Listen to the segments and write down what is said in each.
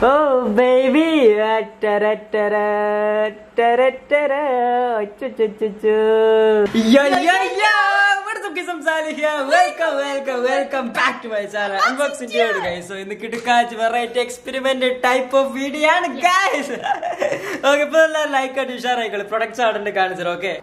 Oh baby welcome welcome welcome back to my channel unboxing ചെയ്യോട് guys so ഇന്ന് കിടക്കാച്ച് variety experiment type of video ആണ് guys okay ഇപ്പൊ എല്ലാവരും like ആയിട്ട് ഉഷാറായിക്കോളൂ പ്രൊഡക്ട്സ് ആടണ്ട് കാണിച്ചത് ഓക്കെ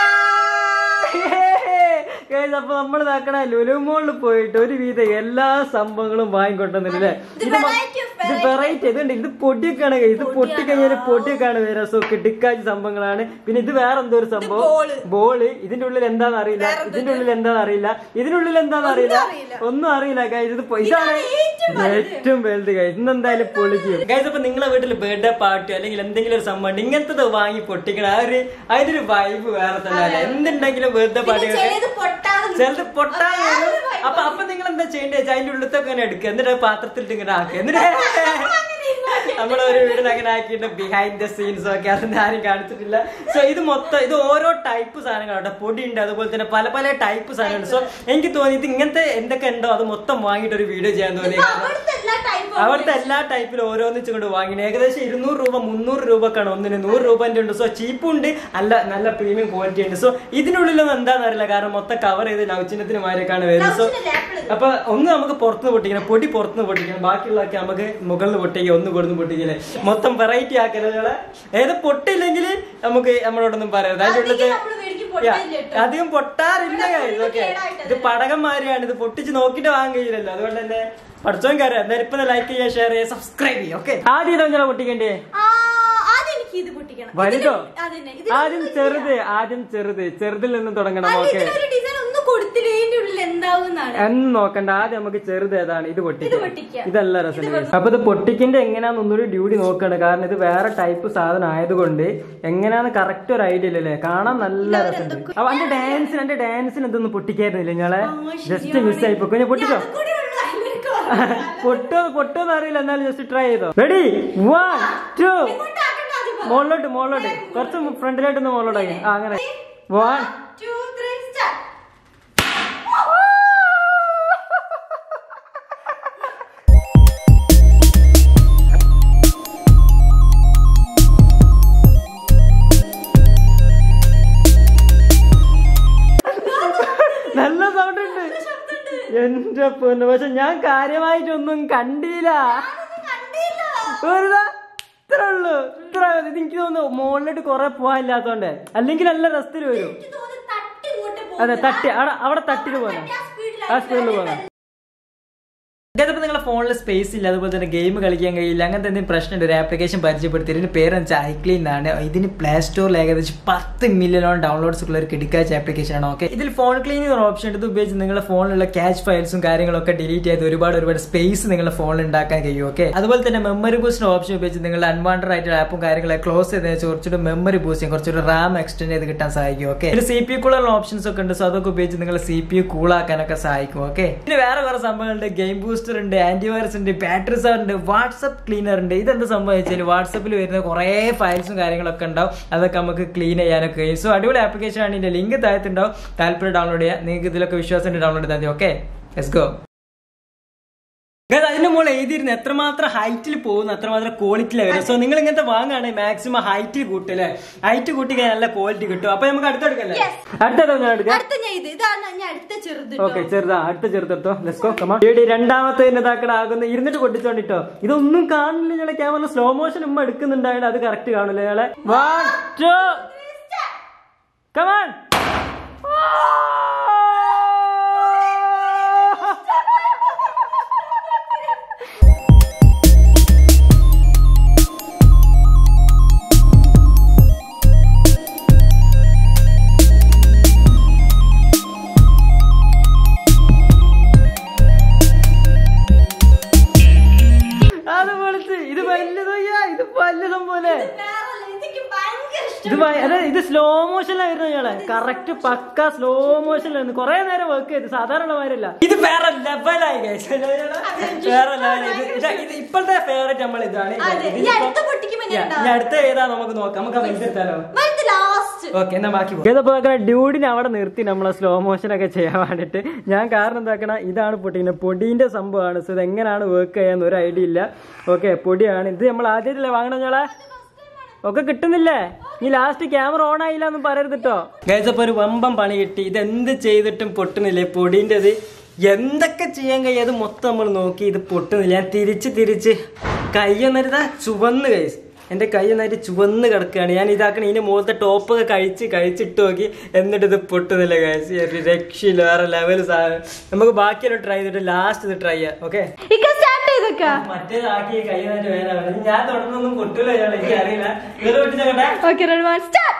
ഗൈസ് അപ്പൊ നമ്മൾ ഇതാക്കണ ലുലുമോളിൽ പോയിട്ട് ഒരു വീതം എല്ലാ സംഭവങ്ങളും വാങ്ങിക്കൊണ്ടെന്നില്ലേ ഇത് ഇത് മ- variety of ഇത് വെറൈറ്റി ഇതുണ്ട് ഇത് പൊടിയൊക്കെയാണ് guys. ഇത് പൊട്ടി കഴിഞ്ഞാൽ പൊടിയൊക്കെയാണ് വരാം സോ കിട്ടിക്കാച്ച സംഭവങ്ങളാണ് പിന്നെ ഇത് വേറെ എന്തോ ഒരു സംഭവം ബോള്. ബോള് ഇതിന്റെ ഉള്ളിൽ എന്താന്ന് അറിയില്ല വേറെ ഇതിന്റെ ഉള്ളിൽ എന്താന്ന് അറിയില്ല ഇതിനുള്ളിൽ എന്താന്ന് അറിയില്ല അറിയില്ല. ഒന്നും അറിയില്ല ഗൈസ് ഇത് പൊ- ഇതാണ് ഏറ്റവും വലുത്. ഏറ്റവും വലുത് ഗൈസ് ഇന്ന് എന്തായാലും പൊളിക്കും ഗൈസ് അപ്പൊ നിങ്ങളെ വീട്ടിൽ ബർത്ത്ഡേ പാർട്ടി അല്ലെങ്കിൽ എന്തെങ്കിലും ഒരു സംഭവം ഉണ്ട് ഇങ്ങനത്തെ വാങ്ങി പൊട്ടിക്കണം ആ ഒരു അതിന്റെ ഒരു വൈബ് വേറെ തന്നെ എന്തുണ്ടെങ്കിലും ബർത്ത്ഡേ പാർട്ടി പിന്നെ ചിലത് പൊട്ടാതെ ചിലത് പൊട്ടാൻ അത് വേറെ വരും ഒരു vibe അപ്പൊ അപ്പൊ നിങ്ങൾ എന്താ ചെയ്യേണ്ടത് വെച്ചാൽ അതിന്റെ ഉള്ളിലത്തൊക്കെ ഇങ്ങനെ എടുക്കുക എന്നിട്ട് അത് പാത്രത്തിലിട്ട് ഇങ്ങനെ ആക്കുക എന്നിട്ട് നമ്മളെ ഒരു വീടിന് അങ്ങനെ ആക്കിയിട്ട് ബിഹൈൻഡ് ദ സീൻസ് ഒക്കെ അതൊന്നും ആരും കാണിച്ചിട്ടില്ല സോ ഇത് മൊത്തം ഇത് ഓരോ ടൈപ്പ് സാധനങ്ങളാണ് പൊടി ഉണ്ട് അതുപോലെ തന്നെ പല പല ടൈപ്പ് സാധനങ്ങൾ സോ എനിക്ക് തോന്നി ഇത് ഇങ്ങനത്തെ എന്തൊക്കെ ഉണ്ടോ അത് മൊത്തം വാങ്ങിയിട്ട് ഒരു വീഡിയോ ചെയ്യാൻ തോന്നി ഇപ്പൊ കാരണം അവിടുത്തെ എല്ലാ type of അവിടുത്തെ എല്ലാ ടൈപ്പിലും ഓരോന്നിച്ച് കൊണ്ട് വാങ്ങി ഏകദേശം ഇരുന്നൂറ് രൂപ മുന്നൂറ് രൂപക്കാണ് ഒന്നിന് നൂറ് രൂപന്റെ ഉണ്ട് സോ ചീപ്പും ഉണ്ട് അല്ല നല്ല പ്രീമിയം ക്വാളിറ്റി ഉണ്ട് സോ ഇതിനുള്ളിലൊന്നും എന്താണെന്ന് അറിയില്ല കാരണം മൊത്തം കവർ ചെയ്ത് നൗച്ചിനത്തിന് മാരൊക്കെയാണ് വരുന്നത് സോ നൗച്ചിന്റെ label. അപ്പൊ ഒന്ന് നമുക്ക് പുറത്തുനിന്ന് പൊട്ടിക്കണം പൊടി പുറത്തുനിന്ന് പൊട്ടിക്കണം ബാക്കിയുള്ളതൊക്കെ നമുക്ക് മുകളിൽ പൊട്ടിക്കുക ഒന്ന് കൊടുന്ന് പൊട്ടിക്കല് മൊത്തം വെറൈറ്റി ആക്കലുകളെ ഏത് പൊട്ടില്ലെങ്കിൽ നമുക്ക് നമ്മളോടൊന്നും പറയരുത് അതിന്റെ അധികം ഉള്ളിലത്തെ നമ്മള് മേടിക്കും Yeah. പൊട്ടില്ല കേട്ടോ. അധികം പൊട്ടാറില്ല ഇവിടെ guys. full Okay. കേടായിട്ടല്ലേ? ഇത് പടകം മാതിരിയാണ് ഇത് പൊട്ടിച്ച് നോക്കിട്ട് വാങ്ങാൻ കഴിയില്ലല്ലോ അതുകൊണ്ട് തന്നെ പഠിച്ചോൻ കയറാം എന്തായാലും ഇപ്പൊ ലൈക്ക് ചെയ്യുക ഷെയർ ചെയ്യുക സബ്സ്ക്രൈബ് ചെയ്യുക ഓക്കെ ആദ്യം ഇതാ പൊട്ടിക്കണ്ടേ ആ, ആദ്യം എനിക്ക് ഇത് പൊട്ടിക്കണം വലുതോ ഇതിന് അതന്നെ. ഇതിന് ആദ്യം ഒന്നും ചെറുത് ആദ്യം ചെറുത് ചെറുതിൽ നിന്ന് തുടങ്ങണം അല്ല, ഓക്കെ ഇതിനൊരു ഡിസൈൻ ഒന്നും കൊടുത്തില്ല ഇതിന്റെ ഉള്ളിൽ എന്താവുന്നാണ് എന്ന് നോക്കണ്ട ആദ്യം നമുക്ക് ചെറുത് ഏതാണ് ഇത് ഇത് പൊട്ടിക്കാം പൊട്ടിക്കാം. ഇതല്ല രസം അപ്പൊ ഇത് പൊട്ടിക്കിന്റെ എങ്ങനെയാന്ന് ഒന്നുകൂടി ഡ്യൂട്ടി നോക്കണം കാരണം ഇത് വേറെ ടൈപ്പ് സാധനം ആയതുകൊണ്ട് എങ്ങനെയാന്ന് കറക്റ്റ് ഒരു ഐഡിയ ഇല്ലല്ലേ കാണാൻ നല്ല രസമുണ്ട് അപ്പൊ എന്റെ ഡാൻസിന് എന്റെ ഡാൻസിന് ഇതൊന്നും പൊട്ടിക്കായിരുന്നില്ല ഞങ്ങളെ ജസ്റ്റ് മിസ് ആയി പോയി പൊട്ടിച്ചോ അതും കൂടി ഉള്ളു അതിലേക്ക് വന്നത്. പൊട്ടോ പൊട്ടോന്ന് അറിയില്ല എന്നാലും ജസ്റ്റ് ട്രൈ ചെയ്തോ റെഡി വൺ ടു ഇങ്ങോട്ട് ആക്കണ്ട ആദ്യം പോ. മുകളിലോട്ട് മുകളിലോട്ട് കുറച്ച് ഫ്രണ്ടിലോട്ട് മുകളിലോട്ടാക്കി ആ അങ്ങനെ വൺ Two, three, start. നല്ല സൗണ്ട് ഉണ്ട് എന്റെ പൊന്ന് പക്ഷെ ഞാൻ കാര്യമായിട്ടൊന്നും കണ്ടില്ല ഞാനൊന്നും കണ്ടില്ല. വെറുതെ ഇത്ര ഉള്ളു ഇത്ര മതി. ഇത് എനിക്ക് തോന്നുന്നു മുകളിലോട്ട് കുറെ പോകാനില്ലാത്തോണ്ട് അല്ലെങ്കിൽ നല്ല രസത്തിൽ വരും എനിക്ക് തോന്നുന്നു തട്ടി ഇങ്ങോട്ട് അതെ പോകുന്നത്. തട്ടി അവിടെ അവിടെ തട്ടിട്ട് പോകാം തട്ടി ആ speed ല് ആ സ്പീഡിൽ പോകാം ഇതിപ്പോ നിങ്ങളുടെ ഫോണിൽ സ്പേസ് ഇല്ല അതുപോലെ തന്നെ ഗെയിം കളിക്കാൻ കഴിയില്ല അങ്ങനത്തെ എന്തെങ്കിലും പ്രശ്നമുണ്ട് ഒരു ആപ്ലിക്കേഷൻ പരിചയപ്പെടുത്തി ഇതിന്റെ പേര് വെച്ചാൽ ഐക്ലീൻ എന്നാണ് ഇതിന് പ്ലേ സ്റ്റോറിൽ ഏകദേശം പത്ത് മില്യണോളം ഡൗൺലോഡ്സ് ഉള്ള ഒരു കിടിക്കാച്ച ആപ്ലിക്കേഷൻ ആണ് ഓക്കെ ഇതിൽ ഫോൺ ക്ലീനിങ് ഓപ്ഷൻ ഉണ്ട് ഇത് ഉപയോഗിച്ച് നിങ്ങളുടെ ഫോണിലുള്ള ക്യാഷ് ഫയൽസും കാര്യങ്ങളൊക്കെ ഡിലീറ്റ് ചെയ്ത് ഒരുപാട് ഒരുപാട് സ്പേസ് നിങ്ങളുടെ ഫോണിൽ ഉണ്ടാക്കാൻ കഴിയും ഓക്കെ അതുപോലെ തന്നെ മെമ്മറി ബൂസ്റ്റിന്റെ ഓപ്ഷൻ ഉപയോഗിച്ച് നിങ്ങളുടെ അൺവാണ്ടഡ് ആയിട്ടുള്ള ആപ്പും കാര്യങ്ങളൊക്കെ ക്ലോസ് ചെയ്ത് വെച്ച് കുറച്ചുകൂടി മെമ്മറി ബൂസ്റ്റ് ചെയ്യും കുറച്ചുകൂടി റാം എക്സ്റ്റെൻഡ് ചെയ്ത് കിട്ടാൻ സഹായിക്കും ഓക്കെ ഇതിൽ സി പി കൂളുള്ള ഓപ്ഷൻസ് ഒക്കെ ഉണ്ട് സോ അതൊക്കെ ഉപയോഗിച്ച് നിങ്ങൾ സി പി യു കൂളാക്കാനൊക്കെ സഹായിക്കും ഓക്കെ പിന്നെ വേറെ വേറെ സംഭവങ്ങളുണ്ട് ഗെയിം ബൂസ്റ്റർ ഉണ്ട് ആന്റിവൈറസ് ഉണ്ട് ബാറ്ററി സാർ ഉണ്ട് വാട്സപ്പ് ക്ലീനർ ഉണ്ട് ഇതെന്ത് സംഭവം വെച്ചാൽ വാട്സപ്പിൽ വരുന്ന കുറേ ഫയൽസും കാര്യങ്ങളൊക്കെ ഉണ്ടാവും അതൊക്കെ നമുക്ക് ക്ലീൻ ചെയ്യാനൊക്കെ കഴിയും സോ അടിപൊളി ആപ്ലിക്കേഷൻ ആണ് ഇതിന്റെ ലിങ്ക് താഴത്തുണ്ടാവും താല്പര്യം ഡൗൺലോഡ് ചെയ്യാം നിങ്ങൾക്ക് ഇതിലൊക്കെ വിശ്വാസം ഡൗൺലോഡ് ചെയ്താൽ മതി ഓക്കെ ലെറ്റ്സ് ഗോ Guys, അതിന്റെ മുകളിൽ എഴുതിയിരുന്ന എത്രമാത്രം ഹൈറ്റിൽ പോകുന്നു അത്രമാത്രം ക്വാളിറ്റിയിലാണ് വരും സോ നിങ്ങൾ ഇങ്ങനത്തെ വാങ്ങുകയാണെങ്കിൽ മാക്സിമം ഹൈറ്റ് കൂട്ടല്ലേ ഹൈറ്റ് കൂട്ടി കഴിഞ്ഞാൽ നല്ല ക്വാളിറ്റി കിട്ടും അപ്പൊ നമുക്ക് അടുത്തെടുക്കല്ലേ Yes. അടുത്തതോ ഞാൻ എടുക്കാം അടുത്ത ഞാൻ ഇത് ഇതാണ് ഞാൻ അടുത്ത ചെറുത് ഓക്കെ ചെറുതാ അടുത്ത ചെറുതെടുത്തോ ലെസ്കോ കമാ രണ്ടാമത്തെ ഇതാക്കട ആകുന്ന ഇരുന്നിട്ട് പൊട്ടിച്ചോണ്ടിട്ടോ ഇതൊന്നും കാണില്ല ഞങ്ങളെ ക്യാമറ സ്ലോ മോഷൻ ഉമ്മ എടുക്കുന്നുണ്ടായത് അത് കറക്റ്റ് കാണില്ല ഞങ്ങളെ വൺ ടു കമാൺ അത് പൊളിച്ച് ഇത് വലുതയ്യാ ഇത് വലിയ സംഭവല്ലേ എനിക്ക് ഭയങ്കര ഇഷ്ടം ഇത് ഭയ- അതെ ഇത് സ്ലോ മോഷനിലായിരുന്നു ഞങ്ങളെ കറക്റ്റ് പക്ക സ്ലോ മോഷനിലായിരുന്നു കുറെ നേരം വർക്ക് ചെയ്ത് സാധാരണ മാതിരില്ല ഇത് വേറെ ലെവലായി guys. വേറെ ലെവൽ ഇത് ഇത് ഇത് ഇപ്പോഴത്തെ ഫേവറേറ്റ് നമ്മൾ ഇതാണ് അതെ, ഇനി ഇതിലിപ്പം- അടുത്ത പൊട്ടിക്കുമ്പോ എങ്ങനെ Yeah, ഉണ്ടാവും? ഇനി അടുത്ത ഏതാ നമുക്ക് നോക്കാം നമുക്ക് ആ വലുതെടുത്താലോ വലുത് ലാസ്റ്റ് ഓക്കെ എന്നാ ബാക്കി ഇതപ്പോ ഡ്യൂഡിനെ അവിടെ നിർത്തി നമ്മളെ സ്ലോ മോഷൻ ഒക്കെ ചെയ്യാൻ വേണ്ടിട്ട് ഞാൻ കാരണം എന്താക്കണ ഇതാണ് പൊട്ടിക്കുന്നത് പൊടീന്റെ സംഭവമാണ് സോ ഇത് എങ്ങനെയാണ് വർക്ക് ചെയ്യാന്ന് ഒരു ഐഡിയ ഇല്ല ഓക്കെ പൊടിയാണ് ഇത് നമ്മൾ ആദ്യത്തില്ലേ വാങ്ങണം ഞങ്ങളെ ഒക്കെ കിട്ടുന്നില്ലേ നീ ലാസ്റ്റ് ക്യാമറ ഓൺ ആയില്ല എന്ന് പറയരുത് കേട്ടോ ഗൈസപ്പോ ഒരു വമ്പം പണി കിട്ടി ഇത് എന്ത് ചെയ്തിട്ടും പൊട്ടുന്നില്ലേ പൊടിൻ്റെത് എന്തൊക്കെ ചെയ്യാൻ കഴിയും അത് മൊത്തം നമ്മൾ നോക്കി ഇത് പൊട്ടുന്നില്ല ഞാൻ തിരിച്ച് തിരിച്ച് കൈയൊന്നരുതാ ചുവന്ന് കൈസ് എൻ്റെ കൈ ഒന്നായിട്ട് ചുവന്ന് കിടക്കുകയാണ് ഞാൻ ഇതാക്കണ ഇതിന്റെ മുഖത്തെ ടോപ്പൊക്കെ കഴിച്ച് കഴിച്ചിട്ട് നോക്കി എന്നിട്ട് ഇത് പൊട്ടുന്നില്ല കൈസ് ഒരു രക്ഷയില്ല വേറെ ലെവൽ സാധനം നമുക്ക് ബാക്കിയെല്ലാം ട്രൈ ചെയ്തിട്ട് ലാസ്റ്റ് ഇത് ട്രൈ ചെയ്യാം ഓക്കെ ഇക്ക സ്റ്റാർട്ട് ചെയ്തേക്ക മറ്റേതാക്കി കൈ നന്നായിട്ട് വേദന വേണം. ഞാൻ തുടർന്നൊന്നും പൊട്ടൂല ഞാൻ എനിക്ക് അറിയില്ല വേറെ പൊട്ടിച്ചോട്ടെ ഓക്കെ റെഡി വൺ സ്റ്റാർട്ട്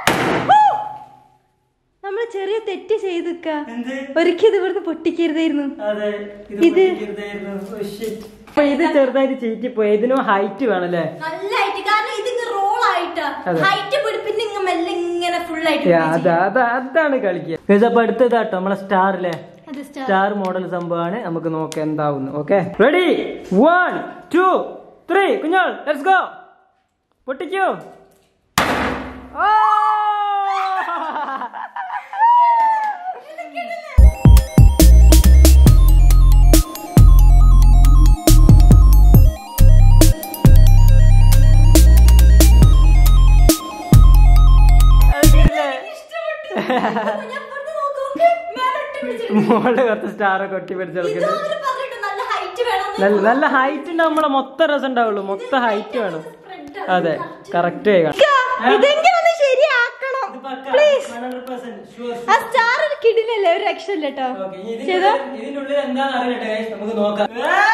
നമ്മള് ചെറിയ തെറ്റ് ചെയ്തേക്ക എന്ത് ഒരിക്കൽ ഇത് ഇവിടുന്ന് പൊട്ടിക്കരുതായിരുന്നു അതെ ഇത് പൊട്ടിക്കരുതായിരുന്നു. Oh, shit. അപ്പൊ ഇത് ചെറുതായിട്ട് ചീറ്റി പോയി ഇതിനും ഹൈറ്റ് വേണല്ലേ നല്ല ഹൈറ്റ് കാരണം ഇതിങ്ങ് റോൾ ആയിട്ട് അതെ. ഹൈറ്റ് പിടിപ്പിന്റെ ഇങ്ങ് മെല്ലെ ഇങ്ങനെ ഫുൾ ആയിട്ട് Yeah, അത് അത് അതാണ് കളിക്കുക Guys, അപ്പൊ അടുത്തതാട്ടോ നമ്മളെ സ്റ്റാറിലെ അത് സ്റ്റാർട്ട് സ്റ്റാർ മോഡൽ സംഭവമാണ് നമുക്ക് നോക്കാം എന്താവുന്നു okay ready one two three കുഞ്ഞോൾ ലെറ്റ്സ് ഗോ പൊട്ടിക്കൂ ഓ! അതില്ലേ? ഞാൻ പുറത്ത് നോക്കുമ്പോ മേലോട്ട് പിടിച്ചിട്ട് മോള് കുറച്ച് സ്റ്റാറൊക്കെ ഒട്ടി പിടിച്ച് ഇത് കളിക്കുന്നത് അവര് പറഞ്ഞിട്ട് നല്ല ഹൈറ്റ് വേണം നല്ല നല്ല ഹൈറ്റ് ഉണ്ടാവും നമ്മളെ മൊത്തം രസം ഉണ്ടാവുള്ളൂ മൊത്തം ഹൈറ്റ് വേണം അതെ കറക്റ്റ് ഇതെങ്കിലും ഒന്ന് ശരിയാക്കണം പ്ലീസ് ആ സ്റ്റാർ ഒരു കിടിലല്ലേ ഒരു രക്ഷയില്ല കേട്ടോ ചെയ്തോ ഇതിനുള്ളിൽ എന്താന്ന് അറിയട്ടെ guys. നമുക്ക് നോക്കാം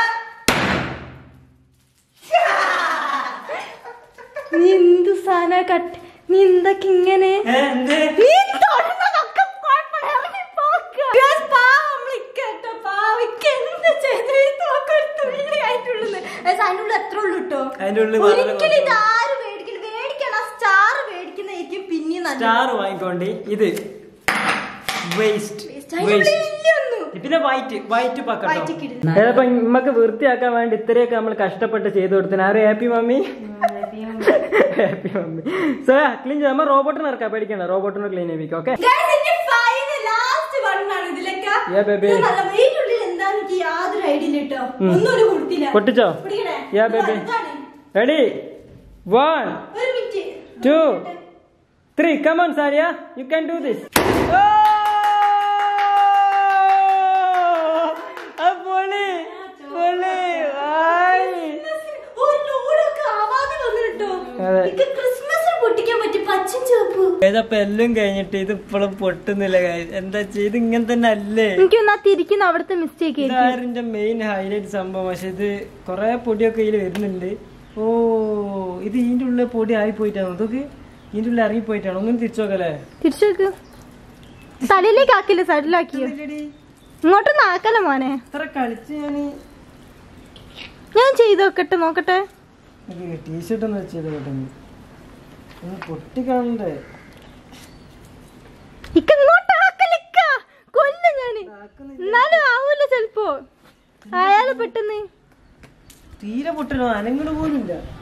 നീ എന്ത് സാധന കട്ട് നീ എന്തൊക്കെ ഇങ്ങനെ ഏ, എന്ത്? നീ തൊടുന്നതൊക്കെ കുഴപ്പമില്ല. ഇറങ്ങി പോക്ക്. Guys, പാവം നമ്മള് ഇക്ക കേട്ടോ. പാവം ഇക്ക എന്ത് ചെയ്തു? ഈ തോക്ക് ഒരു തുള്ളി ആയിട്ടുള്ളത്. Guys, അതിന്റെ ഉള്ളിൽ എത്ര ഉള്ളു കേട്ടോ? അതിന്റെ ഉള്ളിൽ വളരെ ഒരിക്കലും ഇത് ആരും മേടിക്കില്ല. മേടിക്കണം. സ്റ്റാർ മേടിക്കുന്നതായിരിക്കും പിന്നെയും നല്ലത്. സ്റ്റാർ വാങ്ങിക്കോണ്ടി ഇത് വേസ്റ്റ് അതിന്റെ ഉള്ളിൽ ഇല്ലയൊന്നും. പിന്നെ വൈറ്റ് വൈറ്റ് White പക്കട്ടോ കിടിലം. ഏതപ്പോ നമ്മക്ക് വൃത്തിയാക്കാൻ വേണ്ടി ഇത്രയൊക്കെ നമ്മൾ കഷ്ടപ്പെട്ട് ചെയ്തു കൊടുത്തിന് ആരും happy mummy happy mummy so clean ചെയ്യുമ്പോ റോബോട്ടിനെ ഇറക്കാം പേടിക്കണ്ട റോബോട്ടിനെ ക്ലീൻ ചെയ്യിക്കും ഓക്കെ Guys, ഇതിന്റെ final last one ആണ് ഇതിലൊക്കെ. Yeah, baby. ഇത് നല്ല ഇതിന്റെ ഉള്ളിൽ എന്താന്ന് എനിക്ക് യാതൊരു ഐഡിയ ഇല്ല കേട്ടോ ഒന്നും ഒരു കൊടുത്തില്ല പൊട്ടിച്ചോ പിടിക്കണേ? യാ ഇത് ബേബി വലുതാണ്. റെഡി വൺ ഒരു മിനിറ്റ് Two. ത്രീ കമോൺ സാരിയ യു ക്യാൻ ഡു ദിസ് പൊളി പൊളി ആയ്. ഒരു ലോഡൊക്കെ ആവാതെ വന്നു കേട്ടോ അതെ. ഇത് ക്രിസ്മസിന് പൊട്ടിക്കാൻ പറ്റി പച്ചും ചുവപ്പ് ഏതപ്പോ എല്ലാം കഴിഞ്ഞിട്ട് ഇത് ഇപ്പോഴും പൊട്ടുന്നില്ല guys. എന്താ ചെയ്ത് ഇങ്ങനെ തന്നെ അല്ലേ എനിക്കൊന്നാ തിരിക്കുന്ന അവിടുത്തെ മിസ്റ്റേക്ക് ഇതാരിന്റെ മെയിൻ ഹൈലൈറ്റ് സംഭവം പക്ഷെ ഇത് കൊറേ പൊടിയൊക്കെ ഇതിൽ വരുന്നുണ്ട് ഓ ഇത് ഇതിന്റെ ഉള്ളിൽ പൊടി ആയി പോയിട്ടാണ് ഇതൊക്കെ ഇതിന്റെ ഉള്ളിൽ ഇറങ്ങി പോയിട്ടാണ് ഒന്നും തിരിച്ചു നോക്കല്ലേ തിരിച്ചു വെക്ക് തലയിലേക്ക് ആക്കില്ല സൈഡിലാക്കിയോ ഇങ്ങോട്ടൊന്നും ആക്കല മോനെ ഇത്ര കളിച്ച് ഞാന് ഞാൻ ചെയ്ത് നോക്കട്ടെ നോക്കട്ടെ ടീഷർട്ട് ഒന്ന് വെച്ചത് പെട്ടെന്ന് ഒന്ന് പൊട്ടിക്കാണണ്ടേ ഇക്ക ഇങ്ങോട്ട് ആക്കലിക്ക കൊല്ല ഞാന് എന്നാലും ആവൂല ചെലപ്പോ ആയാലും പെട്ടെന്ന് തീരെ പൊട്ടലോ അനങ്ങട് പോലും ഇല്ല